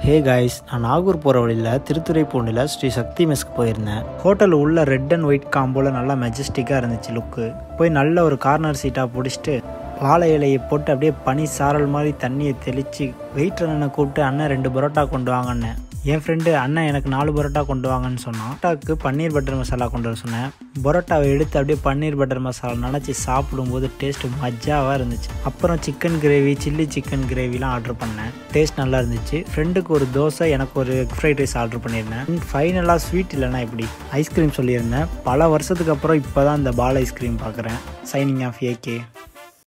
hey guys நான் நாகூர் போகிற வழியில் திருத்துறைப்பூண்டில் ஸ்ரீ சக்தி மெஸ்க்கு போயிருந்தேன் ஹோட்டல் உள்ள ரெட் அண்ட் ஒயிட் காம்போல நல்லா மெஜஸ்டிக்காக இருந்துச்சு லுக்கு போய் நல்ல ஒரு கார்னர் சீட்டாக பிடிச்சிட்டு வாழை இலையை போட்டு அப்படியே பனி சாரல் மாதிரி தண்ணியை தெளித்து வெயிட் அண்ணனை கூப்பிட்டு அண்ணன் ரெண்டு பரோட்டா கொண்டு வாங்கன்னேன் என் ஃப்ரெண்டு அண்ணன் எனக்கு நாலு பரோட்டா கொண்டு வாங்கன்னு சொன்னான் பரோட்டாக்கு பன்னீர் பட்டர் மசாலா கொண்டு வர சொன்னேன் பரோட்டாவை எடுத்து அப்படியே பன்னீர் பட்டர் மசாலா நினச்சி சாப்பிடும்போது டேஸ்ட் மஜாவாக இருந்துச்சு அப்புறம் சிக்கன் கிரேவி சில்லி சிக்கன் கிரேவிலாம் ஆர்டர் பண்ணேன் டேஸ்ட் நல்லா இருந்துச்சு ஃப்ரெண்டுக்கு ஒரு தோசை எனக்கு ஒரு எக் ஃப்ரைட் ரைஸ் ஆர்டர் பண்ணியிருந்தேன் ஃபைனலாக ஸ்வீட் இல்லைனா இப்படி ஐஸ்கிரீம் சொல்லியிருந்தேன் பல வருஷத்துக்கு அப்புறம் இப்போ தான் இந்த பால் ஐஸ்கிரீம் பார்க்குறேன் சைனிங் ஆஃப் ஏகே